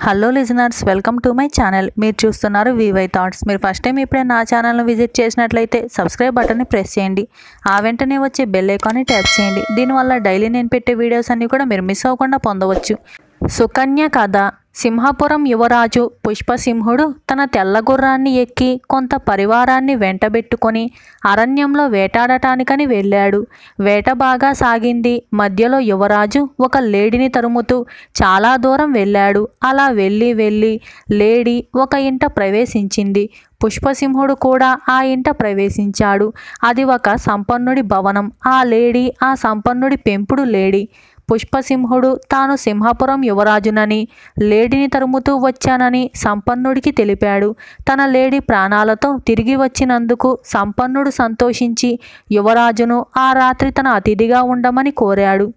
hello listeners welcome to my channel మీరు చూస్తున్నారు VY Thoughts మీరు ఫస్ట్ టైం ఎప్పుడైనా నా ఛానల్ను విజిట్ చేసినట్లయితే సబ్స్క్రైబ్ బటన్ని ప్రెస్ చేయండి ఆ వెంటనే వచ్చే బెల్ ఐకాన్ని ట్యాప్ చేయండి దీనివల్ల డైలీ నేను పెట్టే వీడియోస్ అన్నీ కూడా మీరు మిస్ అవ్వకుండా పొందవచ్చు సుకన్య కథ సింహాపురం యువరాజు పుష్పసింహుడు తన తెల్ల గుర్రాన్ని ఎక్కి కొంత పరివారాన్ని వెంటబెట్టుకొని అరణ్యంలో వేటాడటానికని వెళ్ళాడు వేట బాగా సాగింది మధ్యలో యువరాజు ఒక లేడిని తరుముతూ చాలా దూరం వెళ్ళాడు అలా వెళ్ళి వెళ్ళి లేడీ ఒక ఇంట ప్రవేశించింది పుష్పసింహుడు కూడా ఆ ఇంట ప్రవేశించాడు అది ఒక సంపన్నుడి భవనం ఆ లేడీ ఆ సంపన్నుడి పెంపుడు లేడీ పుష్పసింహుడు తాను సింహాపురం యువరాజునని లేడీని తరుముతూ వచ్చానని సంపన్నుడికి తెలిపాడు తన లేడీ ప్రాణాలతో తిరిగి వచ్చినందుకు సంపన్నుడు సంతోషించి యువరాజును ఆ రాత్రి తన అతిథిగా ఉండమని కోరాడు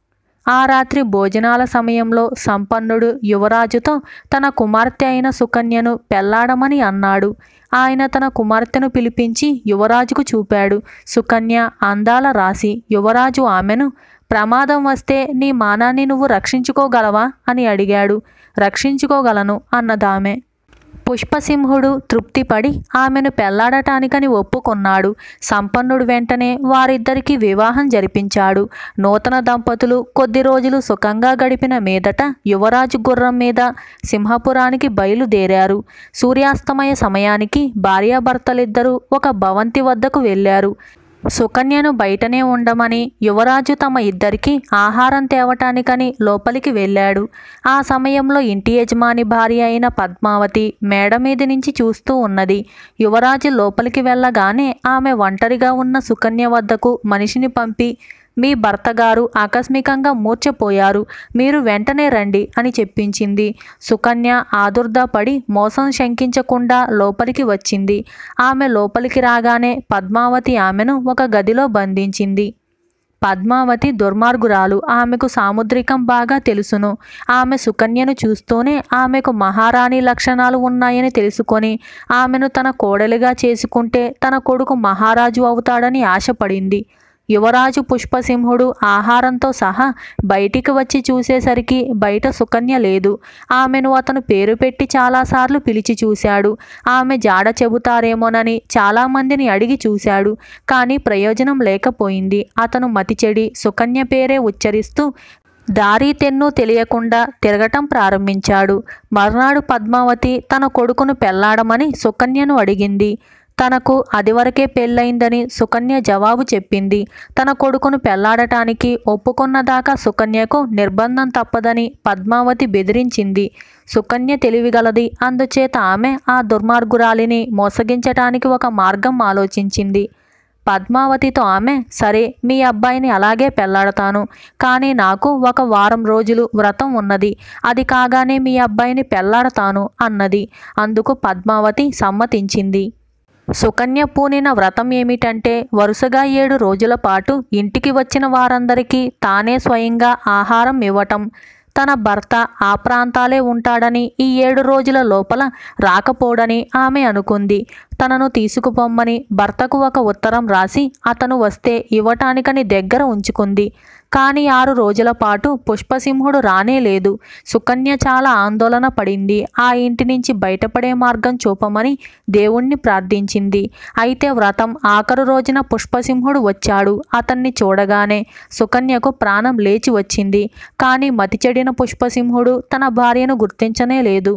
ఆ రాత్రి భోజనాల సమయంలో సంపన్నుడు యువరాజుతో తన కుమార్తె అయిన సుకన్యను పెళ్లాడమని అన్నాడు ఆయన తన కుమార్తెను పిలిపించి యువరాజుకు చూపాడు సుకన్య అందాల రాశి యువరాజు ఆమెను ప్రమాదం వస్తే నీ మానాన్ని నువ్వు రక్షించుకోగలవా అని అడిగాడు రక్షించుకోగలను అన్నదామె పుష్పసింహుడు తృప్తిపడి ఆమెను పెళ్లాడటానికని ఒప్పుకొన్నాడు సంపన్నుడు వెంటనే వారిద్దరికీ వివాహం జరిపించాడు నూతన దంపతులు కొద్ది రోజులు సుఖంగా గడిపిన మీదట యువరాజు గుర్రం మీద సింహపురానికి బయలుదేరారు సూర్యాస్తమయ సమయానికి భార్యాభర్తలిద్దరూ ఒక భవంతి వద్దకు వెళ్ళారు సుకన్యను బయటనే ఉండమని యువరాజు తమ ఇద్దరికి ఆహారం తేవటానికని లోపలికి వెళ్ళాడు ఆ సమయంలో ఇంటి యజమాని భార్య అయిన పద్మావతి మేడ మీద నుంచి చూస్తూ ఉన్నది యువరాజు లోపలికి వెళ్ళగానే ఆమె ఒంటరిగా ఉన్న సుకన్య వద్దకు మనిషిని పంపి మీ భర్త గారు ఆకస్మికంగా మూర్ఛపోయారు మీరు వెంటనే రండి అని చెప్పించింది సుకన్య ఆదుర్దాపడి మోసం శంకించకుండా లోపలికి వచ్చింది ఆమె లోపలికి రాగానే పద్మావతి ఆమెను ఒక గదిలో బంధించింది పద్మావతి దుర్మార్గురాలు ఆమెకు సాముద్రికం బాగా తెలుసును ఆమె సుకన్యను చూస్తూనే ఆమెకు మహారాణి లక్షణాలు ఉన్నాయని తెలుసుకొని ఆమెను తన కోడలిగా చేసుకుంటే తన కొడుకు మహారాజు అవుతాడని ఆశపడింది యువరాజు పుష్పసింహుడు ఆహారంతో సహా బయటికి వచ్చి చూసేసరికి బయట సుకన్య లేదు ఆమెను అతను పేరు పెట్టి చాలాసార్లు పిలిచి చూశాడు ఆమె జాడ చెబుతారేమోనని చాలామందిని అడిగి చూశాడు కానీ ప్రయోజనం లేకపోయింది అతను మతిచెడి సుకన్య పేరే ఉచ్చరిస్తూ దారి తెన్ను తెలియకుండా తిరగటం ప్రారంభించాడు మర్నాడు పద్మావతి తన కొడుకును పెళ్లాడమని సుకన్యను అడిగింది తనకు అదివరకే పెళ్ళయిందని సుకన్య జవాబు చెప్పింది తన కొడుకును పెళ్లాడటానికి ఒప్పుకున్నదాకా సుకన్యకు నిర్బంధం తప్పదని పద్మావతి బెదిరించింది సుకన్య తెలివిగలది అందుచేత ఆమె ఆ దుర్మార్గురాలిని మోసగించటానికి ఒక మార్గం ఆలోచించింది పద్మావతితో ఆమె సరే మీ అబ్బాయిని అలాగే పెళ్లాడతాను కానీ నాకు ఒక వారం రోజులు వ్రతం ఉన్నది అది కాగానే మీ అబ్బాయిని పెళ్లాడతాను అన్నది అందుకు పద్మావతి సమ్మతించింది సుకన్య పూనిన వ్రతం ఏమిటంటే వరుసగా ఏడు రోజుల పాటు ఇంటికి వచ్చిన వారందరికీ తానే స్వయంగా ఆహారం ఇవ్వటం తన భర్త ఆ ప్రాంతాలే ఉంటాడని ఈ ఏడు రోజుల లోపల రాకపోడని ఆమె అనుకుంది తనను తీసుకుపోమ్మని భర్తకు ఒక ఉత్తరం రాసి అతను వస్తే ఇవ్వటానికని దగ్గర ఉంచుకుంది కానీ ఆరు రోజుల పాటు పుష్పసింహుడు రానే లేదు సుకన్య చాలా ఆందోళన పడింది ఆ ఇంటి నుంచి బయటపడే మార్గం చూపమని దేవుణ్ణి ప్రార్థించింది అయితే వ్రతం ఆఖరు రోజున పుష్పసింహుడు వచ్చాడు అతన్ని చూడగానే సుకన్యకు ప్రాణం లేచి వచ్చింది కానీ మతిచెడిన పుష్పసింహుడు తన భార్యను గుర్తించనే లేదు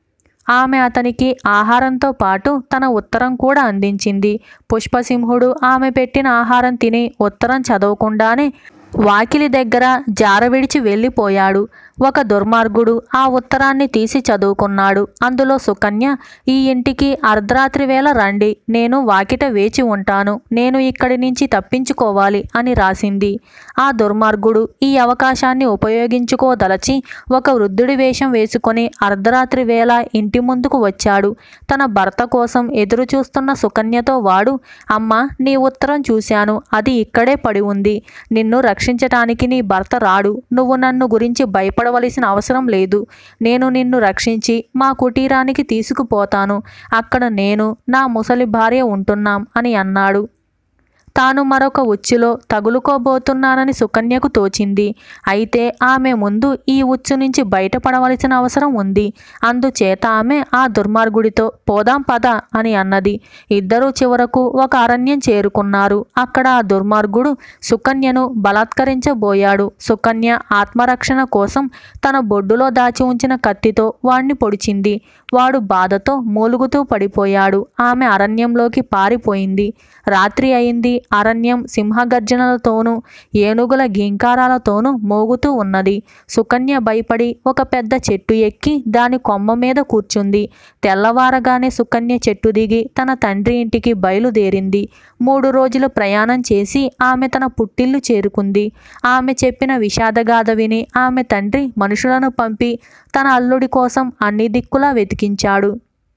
ఆమె అతనికి ఆహారంతో పాటు తన ఉత్తరం కూడా అందించింది పుష్పసింహుడు ఆమె పెట్టిన ఆహారం తిని ఉత్తరం చదవకుండానే వాకిలి దగ్గర జార విడిచి వెళ్ళిపోయాడు ఒక దుర్మార్గుడు ఆ ఉత్తరాన్ని తీసి చదువుకున్నాడు అందులో సుకన్య ఈ ఇంటికి అర్ధరాత్రి వేళ రండి నేను వాకిట వేచి ఉంటాను నేను ఇక్కడి నుంచి తప్పించుకోవాలి అని రాసింది ఆ దుర్మార్గుడు ఈ అవకాశాన్ని ఉపయోగించుకోదలచి ఒక వృద్ధుడి వేషం వేసుకొని అర్ధరాత్రి వేళ ఇంటి ముందుకు వచ్చాడు తన భర్త కోసం ఎదురు చూస్తున్న సుకన్యతో వాడు అమ్మ నీ ఉత్తరం చూశాను అది ఇక్కడే పడి ఉంది నిన్ను రక్షించటానికి నీ భర్త రాడు నువ్వు నన్ను గురించి భయపడవలసిన అవసరం లేదు నేను నిన్ను రక్షించి మా కుటీరానికి తీసుకుపోతాను అక్కడ నేను నా ముసలి భార్య ఉంటున్నాం అని అన్నాడు తాను మరొక ఉచ్చులో తగులుకోబోతున్నానని సుకన్యకు తోచింది అయితే ఆమె ముందు ఈ ఉచ్చు నుంచి బయటపడవలసిన అవసరం ఉంది అందుచేత ఆమె ఆ దుర్మార్గుడితో పోదాం పద అని అన్నది ఇద్దరూ చివరకు ఒక అరణ్యం చేరుకున్నారు అక్కడ ఆ దుర్మార్గుడు సుకన్యను బలాత్కరించబోయాడు సుకన్య ఆత్మరక్షణ కోసం తన బొడ్డులో దాచి ఉంచిన కత్తితో వాణ్ణి పొడిచింది వాడు బాధతో మూలుగుతూ పడిపోయాడు ఆమె అరణ్యంలోకి పారిపోయింది రాత్రి అయింది అరణ్యం సింహగర్జనలతోనూ ఏనుగుల గీంకారాలతోనూ మోగుతూ ఉన్నది సుకన్య భయపడి ఒక పెద్ద చెట్టు ఎక్కి దాని కొమ్మ మీద కూర్చుంది తెల్లవారగానే సుకన్య చెట్టు దిగి తన తండ్రి ఇంటికి బయలుదేరింది మూడు రోజులు ప్రయాణం చేసి ఆమె తన పుట్టిల్లు చేరుకుంది ఆమె చెప్పిన విషాదగాథ విని ఆమె తండ్రి మనుషులను పంపి తన అల్లుడి కోసం అన్ని దిక్కులా వెతికించాడు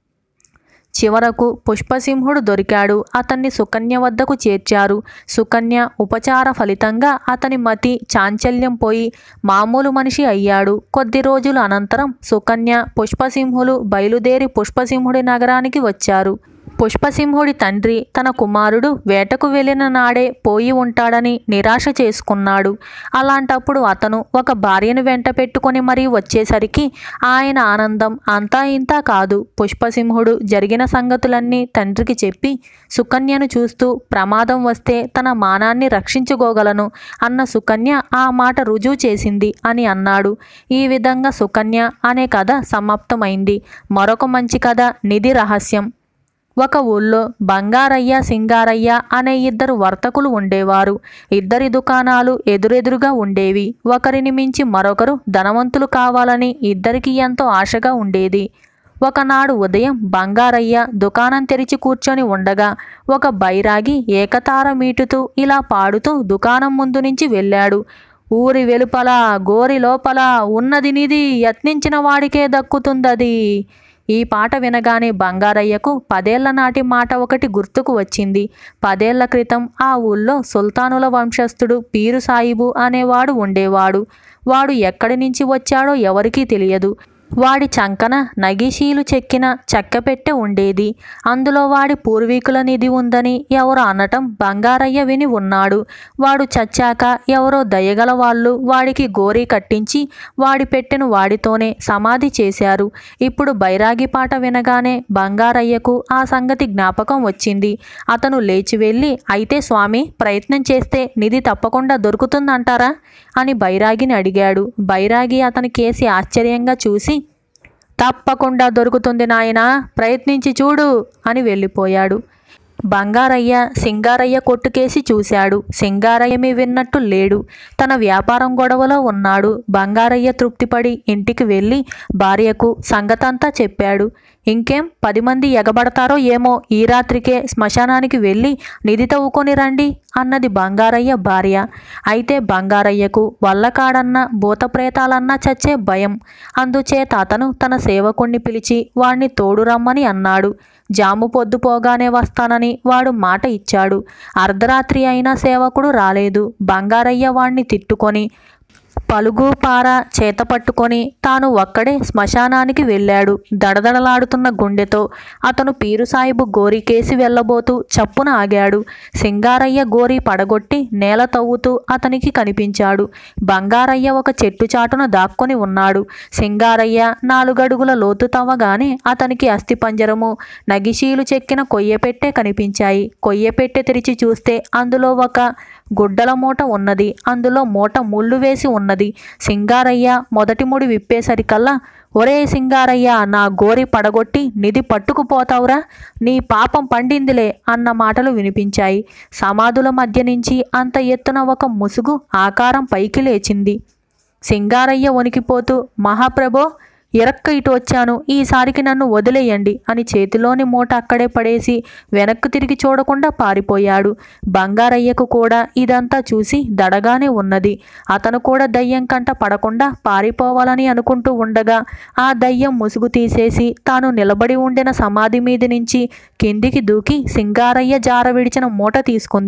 చివరకు పుష్పసింహుడు దొరికాడు అతన్ని సుకన్య వద్దకు చేర్చారు సుకన్య ఉపచార ఫలితంగా అతని మతి చాంచల్యం పోయి మామూలు మనిషి అయ్యాడు కొద్ది రోజుల అనంతరం సుకన్య పుష్పసింహులు బయలుదేరి పుష్పసింహుడి నగరానికి వచ్చారు పుష్పసింహుడి తండ్రి తన కుమారుడు వేటకు వెళ్ళిన నాడే పోయి ఉంటాడని నిరాశ చేసుకున్నాడు అలాంటప్పుడు అతను ఒక భార్యను వెంట పెట్టుకొని మరీ వచ్చేసరికి ఆయన ఆనందం అంతా ఇంతా కాదు పుష్పసింహుడు జరిగిన సంగతులన్నీ తండ్రికి చెప్పి సుకన్యను చూస్తూ ప్రమాదం వస్తే తన మానాన్ని రక్షించుకోగలను అన్న సుకన్య ఆ మాట రుజువు చేసింది అని అన్నాడు ఈ విధంగా సుకన్య అనే కథ సమాప్తమైంది మరొక మంచి కథ నిధి రహస్యం ఒక ఊళ్ళో బంగారయ్య సింగారయ్య అనే ఇద్దరు వర్తకులు ఉండేవారు ఇద్దరి దుకాణాలు ఎదురెదురుగా ఉండేవి ఒకరిని మించి మరొకరు ధనవంతులు కావాలని ఇద్దరికి ఎంతో ఆశగా ఉండేది ఒకనాడు ఉదయం బంగారయ్య దుకాణం తెరిచి కూర్చొని ఉండగా ఒక బైరాగి ఏకతార మీటుతూ ఇలా పాడుతూ దుకాణం ముందు నుంచి వెళ్ళాడు ఊరి వెలుపల గోరి లోపల ఉన్నది నిధి యత్నించిన వాడికే దక్కుతుందది ఈ పాట వినగానే బంగారయ్యకు పదేళ్ల నాటి మాట ఒకటి గుర్తుకు వచ్చింది పదేళ్ల క్రితం ఆ ఊళ్ళో సుల్తానుల వంశస్థుడు పీరు సాయిబు అనేవాడు ఉండేవాడు వాడు ఎక్కడి నుంచి వచ్చాడో ఎవరికీ తెలియదు వాడి చంకన నగిషీలు చెక్కిన చెక్కపెట్టె ఉండేది అందులో వాడి పూర్వీకుల నిధి ఉందని ఎవరు అనటం బంగారయ్య విని ఉన్నాడు వాడు చచ్చాక ఎవరో దయగల వాళ్ళు వాడికి గోరీ కట్టించి వాడి పెట్టెను వాడితోనే సమాధి చేశారు ఇప్పుడు బైరాగి పాట వినగానే బంగారయ్యకు ఆ సంగతి జ్ఞాపకం వచ్చింది అతను లేచి వెళ్ళి అయితే స్వామి ప్రయత్నం చేస్తే నిధి తప్పకుండా దొరుకుతుందంటారా అని బైరాగిని అడిగాడు బైరాగి అతని కేసి ఆశ్చర్యంగా చూసి తప్పకుండా దొరుకుతుంది నాయనా ప్రయత్నించి చూడు అని వెళ్ళిపోయాడు బంగారయ్య సింగారయ్య కొట్టుకేసి చూశాడు సింగారయ్యమి విన్నట్టు లేడు తన వ్యాపారం గొడవలో ఉన్నాడు బంగారయ్య తృప్తిపడి ఇంటికి వెళ్ళి భార్యకు సంగతంతా చెప్పాడు ఇంకేం పది మంది ఎగబడతారో ఏమో ఈ రాత్రికే శ్మశానానికి వెళ్ళి నిధి తవ్వుకొని రండి అన్నది బంగారయ్య భార్య అయితే బంగారయ్యకు వల్లకాడన్న భూతప్రేతాలన్నా చచ్చే భయం అందుచేత అతను తన సేవకుణ్ణి పిలిచి వాణ్ణి తోడు రమ్మని అన్నాడు జాము పొద్దు పోగానే వస్తానని వాడు మాట ఇచ్చాడు అర్ధరాత్రి అయినా సేవకుడు రాలేదు బంగారయ్య వాణ్ణి తిట్టుకొని పలుగు పార చేత పట్టుకొని తాను ఒక్కడే శ్మశానానికి వెళ్ళాడు దడదడలాడుతున్న గుండెతో అతను పీరు సాయిబు గోరికేసి వెళ్ళబోతూ చప్పున ఆగాడు సింగారయ్య గోరి పడగొట్టి నేల తవ్వుతూ అతనికి కనిపించాడు బంగారయ్య ఒక చెట్టు చాటున దాక్కొని ఉన్నాడు సింగారయ్య నాలుగడుగుల లోతు తవ్వగానే అతనికి అస్థిపంజరము నగిశీలు చెక్కిన కొయ్యపెట్టె కనిపించాయి కొయ్యపెట్టె తెరిచి చూస్తే అందులో ఒక గుడ్డల మూట ఉన్నది అందులో మూట ముళ్ళు వేసి ఉన్నది సింగారయ్య మొదటి ముడి విప్పేసరికల్లా ఒరే సింగారయ్య నా గోరి పడగొట్టి నిధి పట్టుకుపోతావురా నీ పాపం పండిందిలే అన్న మాటలు వినిపించాయి సమాధుల మధ్య నుంచి అంత ఎత్తున ఒక ముసుగు ఆకారం పైకి లేచింది సింగారయ్య వణికిపోతూ మహాప్రభో ఇరక్క ఇటు వచ్చాను ఈసారికి నన్ను వదిలేయండి అని చేతిలోని మూట అక్కడే పడేసి వెనక్కు తిరిగి చూడకుండా పారిపోయాడు బంగారయ్యకు కూడా ఇదంతా చూసి దడగానే ఉన్నది అతను కూడా దయ్యం కంట పడకుండా పారిపోవాలని అనుకుంటూ ఉండగా ఆ దయ్యం ముసుగు తీసేసి తాను నిలబడి ఉండిన సమాధి మీది నుంచి కిందికి దూకి సింగారయ్య జార విడిచిన మూట తీసుకుంది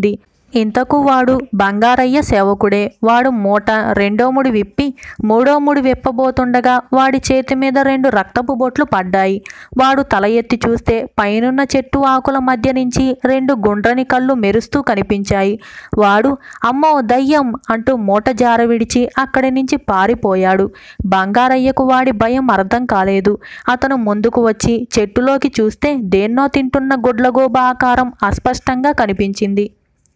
ఇంతకు వాడు బంగారయ్య సేవకుడే వాడు మూట రెండో ముడి విప్పి మూడో ముడి విప్పబోతుండగా వాడి చేతి మీద రెండు రక్తపు బొట్లు పడ్డాయి వాడు తల ఎత్తి చూస్తే పైనున్న చెట్టు ఆకుల మధ్య నుంచి రెండు గుండ్రని కళ్ళు మెరుస్తూ కనిపించాయి వాడు అమ్మో దయ్యం అంటూ మూట జార విడిచి అక్కడి నుంచి పారిపోయాడు బంగారయ్యకు వాడి భయం అర్థం కాలేదు అతను ముందుకు వచ్చి చెట్టులోకి చూస్తే దేన్నో తింటున్న గుడ్లగోబ ఆకారం అస్పష్టంగా కనిపించింది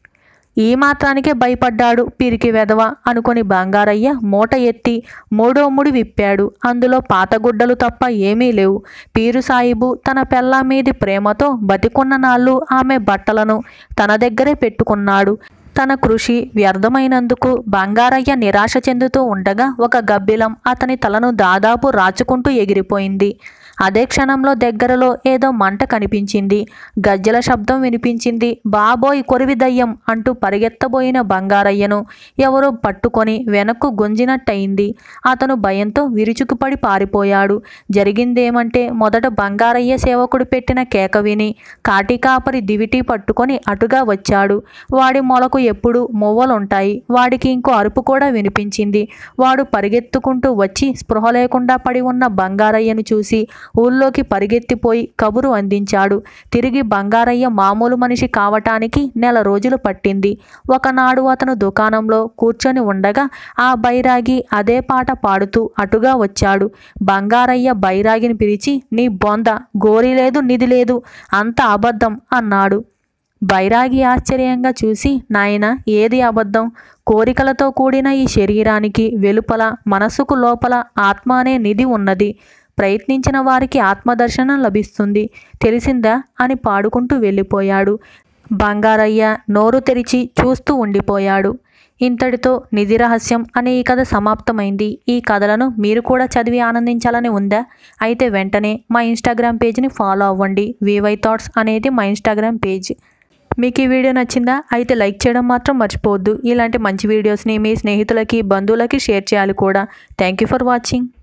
ఈ మాత్రానికే భయపడ్డాడు పిరికి వెధవ అనుకొని బంగారయ్య మూట ఎత్తి మూడో ముడి విప్పాడు అందులో పాతగుడ్డలు తప్ప ఏమీ లేవు పీరు సాయిబు తన పెళ్ళ మీది ప్రేమతో బతికున్న నాళ్ళు ఆమె బట్టలను తన దగ్గరే పెట్టుకున్నాడు తన కృషి వ్యర్థమైనందుకు బంగారయ్య నిరాశ చెందుతూ ఉండగా ఒక గబ్బిలం అతని తలను దాదాపు రాచుకుంటూ ఎగిరిపోయింది అదే క్షణంలో దగ్గరలో ఏదో మంట కనిపించింది గజ్జల శబ్దం వినిపించింది బాబోయ్ కొరివి దయ్యం అంటూ పరిగెత్తబోయిన బంగారయ్యను ఎవరో పట్టుకొని వెనక్కు గుంజినట్టయింది అతను భయంతో విరుచుకుపడి పారిపోయాడు జరిగిందేమంటే మొదట బంగారయ్య సేవకుడు పెట్టిన కేక విని కాటికాపరి దివిటి పట్టుకొని అటుగా వచ్చాడు వాడి మొలకు ఎప్పుడు మువ్వలుంటాయి వాడికి ఇంకో అరుపు కూడా వినిపించింది వాడు పరిగెత్తుకుంటూ వచ్చి స్పృహ లేకుండా పడి ఉన్న బంగారయ్యను చూసి ఊళ్ళోకి పరిగెత్తిపోయి కబురు అందించాడు తిరిగి బంగారయ్య మామూలు మనిషి కావటానికి నెల రోజులు పట్టింది ఒకనాడు అతను దుకాణంలో కూర్చొని ఉండగా ఆ బైరాగి అదే పాట పాడుతూ అటుగా వచ్చాడు బంగారయ్య బైరాగిని పిలిచి నీ బొంద గోరి లేదు నిధి లేదు అంత అబద్ధం అన్నాడు బైరాగి ఆశ్చర్యంగా చూసి నాయన ఏది అబద్ధం కోరికలతో కూడిన ఈ శరీరానికి వెలుపల మనసుకు లోపల ఆత్మ అనే నిధి ఉన్నది ప్రయత్నించిన వారికి ఆత్మదర్శనం లభిస్తుంది తెలిసిందా అని పాడుకుంటూ వెళ్ళిపోయాడు బంగారయ్య నోరు తెరిచి చూస్తూ ఉండిపోయాడు ఇంతటితో నిధి రహస్యం అనే ఈ కథ సమాప్తమైంది ఈ కథలను మీరు కూడా చదివి ఆనందించాలని ఉందా అయితే వెంటనే మా ఇన్స్టాగ్రామ్ పేజ్ని ఫాలో అవ్వండి వివై థాట్స్ అనేది మా ఇన్స్టాగ్రామ్ పేజ్ మీకు ఈ వీడియో నచ్చిందా అయితే లైక్ చేయడం మాత్రం మర్చిపోవద్దు ఇలాంటి మంచి వీడియోస్ని మీ స్నేహితులకి బంధువులకి షేర్ చేయాలి కూడా థ్యాంక్ యూ ఫర్ వాచింగ్